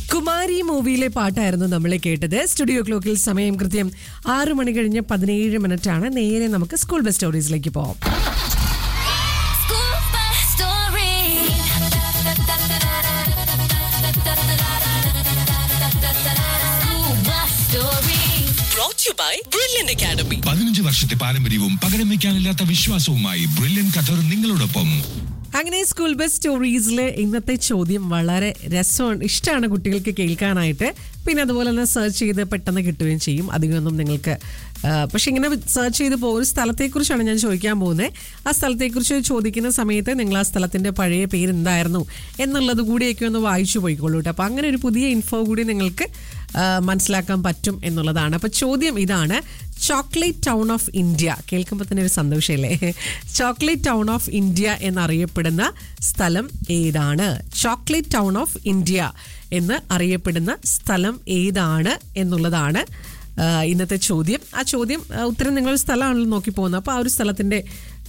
കുമാരി മൂവിയിലെ പാട്ടായിരുന്നു നമ്മൾ കേട്ടത് സ്റ്റുഡിയോ ക്ലോക്കിൽ സമയം കൃത്യം ആറു മണി കഴിഞ്ഞ് പതിനേഴ് മിനിറ്റ് ആണ് നേരെ നമുക്ക് സ്കൂൾ ബസ് സ്റ്റോറീസിലേക്ക് പോവാം School bus story. School bus story. brought to you by Brilliant Academy. പതിനഞ്ച് വർഷത്തെ പാരമ്പര്യവും പകരം വയ്ക്കാനില്ലാത്ത വിശ്വാസവുമായി ബ്രില്യൻ ഖത്തർ നിങ്ങളോടൊപ്പം അങ്ങനെ സ്കൂൾ ബസ് സ്റ്റോറീസിൽ ഇന്നത്തെ ചോദ്യം വളരെ രസമാണ് ഇഷ്ടമാണ് കുട്ടികൾക്ക് കേൾക്കാനായിട്ട് പിന്നെ അതുപോലെ തന്നെ സെർച്ച് ചെയ്ത് പെട്ടെന്ന് കിട്ടുകയും ചെയ്യും അധികമൊന്നും നിങ്ങൾക്ക് ആ, പക്ഷെ ഇങ്ങനെ സെർച്ച് ചെയ്ത് പോകുന്ന ഒരു സ്ഥലത്തെക്കുറിച്ചാണ് ഞാൻ ചോദിക്കാൻ പോകുന്നത് ആ സ്ഥലത്തെക്കുറിച്ച് ചോദിക്കുന്ന സമയത്ത് നിങ്ങൾ ആ സ്ഥലത്തിന്റെ പഴയ പേര് എന്തായിരുന്നു എന്നുള്ളത് കൂടിയൊക്കെ ഒന്ന് വായിച്ചു പോയിക്കോളൂ കേട്ടോ അപ്പോൾ അങ്ങനെ ഒരു പുതിയ ഇൻഫോ കൂടി നിങ്ങൾക്ക് ആ, മനസ്സിലാക്കാൻ പറ്റും എന്നുള്ളതാണ് അപ്പോൾ ചോദ്യം ഇതാണ് ചോക്ലേറ്റ് ടൗൺ ഓഫ് ഇന്ത്യ കേൾക്കുമ്പോൾ തന്നെ ഒരു സന്തോഷമല്ലേ ചോക്ലേറ്റ് ടൗൺ ഓഫ് ഇന്ത്യ എന്നറിയപ്പെടുന്ന സ്ഥലം ഏതാണ് ചോക്ലേറ്റ് ടൗൺ ഓഫ് ഇന്ത്യ എന്ന് അറിയപ്പെടുന്ന സ്ഥലം ഏതാണ് എന്നുള്ളതാണ് ആ, ഇന്നത്തെ ചോദ്യം ആ ചോദ്യം ആ, ഉത്തരം നിങ്ങളൊരു സ്ഥലമാണല്ലോ നോക്കി പോകുന്നത് അപ്പോൾ ആ ഒരു സ്ഥലത്തിൻ്റെ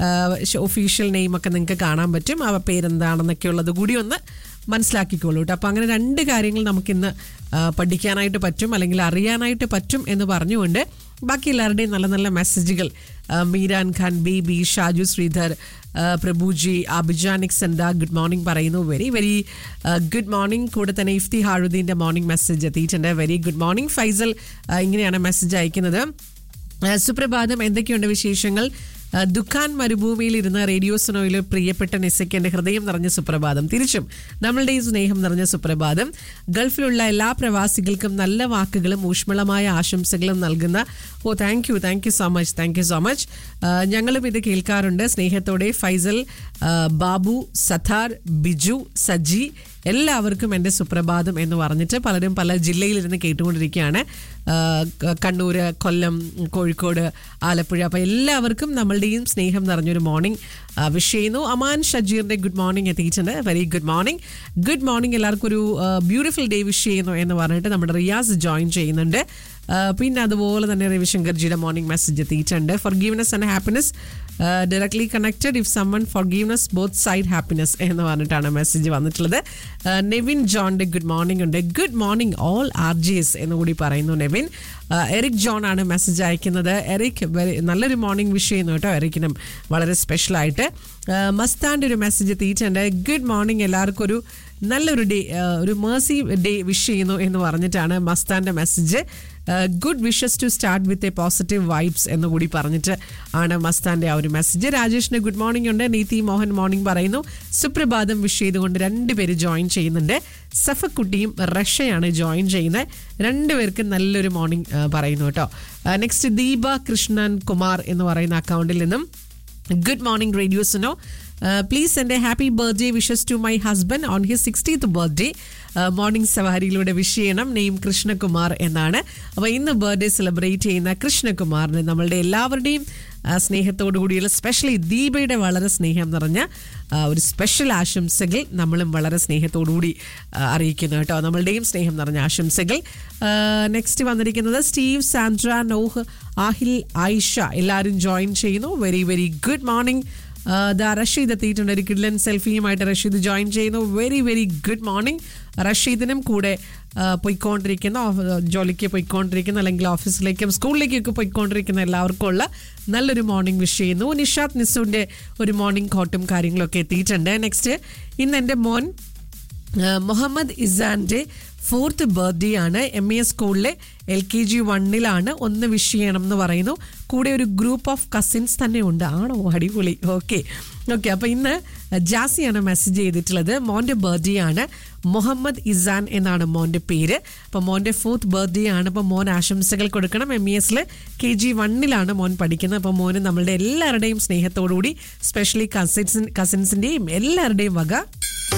ഒഫീഷ്യൽ നെയിം ഒക്കെ നിങ്ങൾക്ക് കാണാൻ പറ്റും ആ പേരെന്താണെന്നൊക്കെ ഉള്ളത് കൂടി ഒന്ന് മനസ്സിലാക്കിക്കോളൂ കേട്ടോ അപ്പോൾ അങ്ങനെ രണ്ട് കാര്യങ്ങൾ നമുക്കിന്ന് ആ, പഠിക്കാനായിട്ട് പറ്റും അല്ലെങ്കിൽ അറിയാനായിട്ട് പറ്റും എന്ന് പറഞ്ഞുകൊണ്ട് ബാക്കി എല്ലാവരുടെയും നല്ല നല്ല മെസ്സേജുകൾ ആ, മീരാൻ ഖാൻ ബേബി ഷാജു ശ്രീധർ ആ, പ്രഭുജി അഭിജാനിക് സന്ദ ഗുഡ് മോർണിംഗ് പറയുന്നു വെരി വെരി ഗുഡ് മോർണിംഗ് കൂടെ തന്നെ ഇഫ്തി ഹാറുദ്ദീൻ്റെ മോർണിംഗ് മെസ്സേജ് എത്തിയിട്ടുണ്ട് വെരി ഗുഡ് മോർണിംഗ് ഫൈസൽ ആ, ഇങ്ങനെയാണ് മെസ്സേജ് അയക്കുന്നത് ആ, സുപ്രഭാതം എന്തൊക്കെയുണ്ട് വിശേഷങ്ങൾ ആ, ദുഃഖാൻ മരുഭൂമിയിൽ ഇരുന്ന റേഡിയോ സുനോയിൽ പ്രിയപ്പെട്ട നിസയ്ക്ക് എൻ്റെ ഹൃദയം നിറഞ്ഞ സുപ്രഭാതം തിരിച്ചും നമ്മളുടെ ഈ സ്നേഹം നിറഞ്ഞ സുപ്രഭാതം ഗൾഫിലുള്ള എല്ലാ പ്രവാസികൾക്കും നല്ല വാക്കുകളും ഊഷ്മളമായ ആശംസകളും നൽകുന്ന ഓ thank you thank you so much thank you so much ഞങ്ങളും ഇത് കേൾക്കാറുണ്ട് സ്നേഹത്തോടെ ഫൈസൽ ആ, ബാബു സഥാർ ബിജു സജി എല്ലാവർക്കും എൻ്റെ സുപ്രഭാതം എന്ന് പറഞ്ഞിട്ട് പലരും പല ജില്ലയിലിരുന്ന് കേട്ടുകൊണ്ടിരിക്കുകയാണ് ആ, ക- കണ്ണൂര് കൊല്ലം കോഴിക്കോട് ആലപ്പുഴ അപ്പോൾ എല്ലാവർക്കും നമ്മളുടെയും സ്നേഹം നിറഞ്ഞൊരു മോർണിംഗ് വിഷ് ചെയ്യുന്നു അമാൻ ഷജീറിൻ്റെ ഗുഡ് മോർണിംഗ് എത്തിയിട്ടുണ്ട് very good morning good morning എല്ലാവർക്കും ഒരു ബ്യൂട്ടിഫുൾ ഡേ വിഷ് ചെയ്യുന്നു എന്ന് പറഞ്ഞിട്ട് നമ്മുടെ റിയാസ് ജോയിൻ ചെയ്യുന്നുണ്ട് ആ, പിന്നെ അതുപോലെ തന്നെ രവിശങ്കർജിയുടെ മോർണിംഗ് മെസ്സേജ് എത്തിയിട്ടുണ്ട് forgiveness and happiness directly connected if someone forgiveness both side happiness എന്ന് പറഞ്ഞിട്ടാണ് മെസ്സേജ് വന്നിട്ടുള്ളത് ആ, നെവിൻ ജോണിന്റെ ഗുഡ് മോർണിംഗ് ഉണ്ട് good morning all R G S എന്ന് കൂടി പറയുന്നു നെവിൻ ആ, എറിക് ജോൺ ആണ് മെസ്സേജ് അയക്കുന്നത് എറിക് very- നല്ലൊരു മോർണിംഗ് വിഷ് ചെയ്യുന്നു കേട്ടോ എറിക്കിനും വളരെ സ്പെഷ്യലായിട്ട് മസ്താൻ്റെ ഒരു മെസ്സേജ് എത്തിയിട്ടുണ്ട് ഗുഡ് മോർണിംഗ് എല്ലാവർക്കും ഒരു നല്ലൊരു ഡേ ഒരു മേഴ്സി ഡേ വിഷ് ചെയ്യുന്നു എന്ന് പറഞ്ഞിട്ടാണ് മസ്താൻ്റെ message good wishes to start with a positive vibes എന്ന് കൂടി പറഞ്ഞിട്ട് ആണ് മസ്താൻ്റെ ആ ഒരു മെസ്സേജ് രാജേഷിന് ഗുഡ് മോർണിംഗ് ഉണ്ട് നീതി മോഹൻ മോർണിംഗ് പറയുന്നു സുപ്രഭാതം വിഷ് ചെയ്തുകൊണ്ട് രണ്ടുപേര് ജോയിൻ ചെയ്യുന്നുണ്ട് സഫക്കുട്ടിയും റഷയാണ് ജോയിൻ ചെയ്യുന്നത് രണ്ടുപേർക്കും നല്ലൊരു മോർണിംഗ് പറയുന്നു കേട്ടോ നെക്സ്റ്റ് ദീപ കൃഷ്ണൻ കുമാർ എന്ന് പറയുന്ന അക്കൗണ്ടിൽ നിന്നും ഗുഡ് മോർണിംഗ് റേഡിയോസിനോ പ്ലീസ് എൻ്റെ happy birthday wishes to my husband on his sixtieth birthday morning സവാരിയിലൂടെ വിഷ് ചെയ്യണം നെയിം കൃഷ്ണകുമാർ എന്നാണ് അപ്പോൾ ഇന്ന് ബർത്ത്ഡേ സെലിബ്രേറ്റ് ചെയ്യുന്ന കൃഷ്ണകുമാറിന് നമ്മളുടെ എല്ലാവരുടെയും ആ, സ്നേഹത്തോടു കൂടിയുള്ള സ്പെഷ്യലി ദീപയുടെ വളരെ സ്നേഹം നിറഞ്ഞ ആ, ഒരു സ്പെഷ്യൽ ആശംസകൾ നമ്മളും വളരെ സ്നേഹത്തോടു കൂടി ആ, അറിയിക്കുന്നു കേട്ടോ നമ്മളുടെയും സ്നേഹം നിറഞ്ഞ ആശംസകൾ നെക്സ്റ്റ് വന്നിരിക്കുന്നത് Steve Sandra Noah Aahil Ayisha എല്ലാവരും ജോയിൻ ചെയ്യുന്നു വെരി വെരി ഗുഡ് മോർണിംഗ് ദാ റഷീദ് എത്തിയിട്ടുണ്ട് ഒരു കിഡ്ലൻ സെൽഫിയുമായിട്ട് റഷീദ് ജോയിൻ ചെയ്യുന്നു വെരി വെരി ഗുഡ് മോർണിംഗ് റഷീദിനും കൂടെ ആ, പോയിക്കൊണ്ടിരിക്കുന്ന ഓഫ്- ജോലിക്ക് പോയിക്കൊണ്ടിരിക്കുന്ന അല്ലെങ്കിൽ ഓഫീസിലേക്കും സ്കൂളിലേക്കൊക്കെ പോയിക്കൊണ്ടിരിക്കുന്ന എല്ലാവർക്കും ഉള്ള നല്ലൊരു മോർണിംഗ് വിഷ് ചെയ്യുന്നു നിഷാദ് നിസുവിൻ്റെ ഒരു മോർണിംഗ് കോട്ടും കാര്യങ്ങളൊക്കെ എത്തിയിട്ടുണ്ട് നെക്സ്റ്റ് ഇന്ന് എൻ്റെ മോൻ ആ, മുഹമ്മദ് ഇസാന്റെ ഫോർത്ത് ബർത്ത്ഡേ ആണ് എം ഇ എസ് സ്കൂളിലെ എൽ കെ ജി വണ്ണിലാണ് ഒന്ന് വിഷ് ചെയ്യണം എന്ന് പറയുന്നു കൂടെ ഒരു ഗ്രൂപ്പ് ഓഫ് കസിൻസ് തന്നെ ഉണ്ട് ആണോ അടിപൊളി ഓക്കെ ഓക്കെ അപ്പോൾ ഇന്ന് ജാസിയാണ് മെസ്സേജ് ചെയ്തിട്ടുള്ളത് മോൻ്റെ ബർത്ത്ഡേ ആണ് മുഹമ്മദ് ഇസാൻ എന്നാണ് മോൻ്റെ പേര് അപ്പോൾ മോൻ്റെ ഫോർത്ത് ബർത്ത്ഡേ ആണ് അപ്പോൾ മോൻ ആശംസകൾ കൊടുക്കണം എം ഇ എസിൽ കെ ജി വണ്ണിലാണ് മോൻ പഠിക്കുന്നത് അപ്പോൾ മോന് നമ്മളുടെ എല്ലാവരുടെയും സ്നേഹത്തോടുകൂടി സ്പെഷ്യലി കസിൻസ് കസിൻസിൻ്റെയും എല്ലാവരുടെയും വക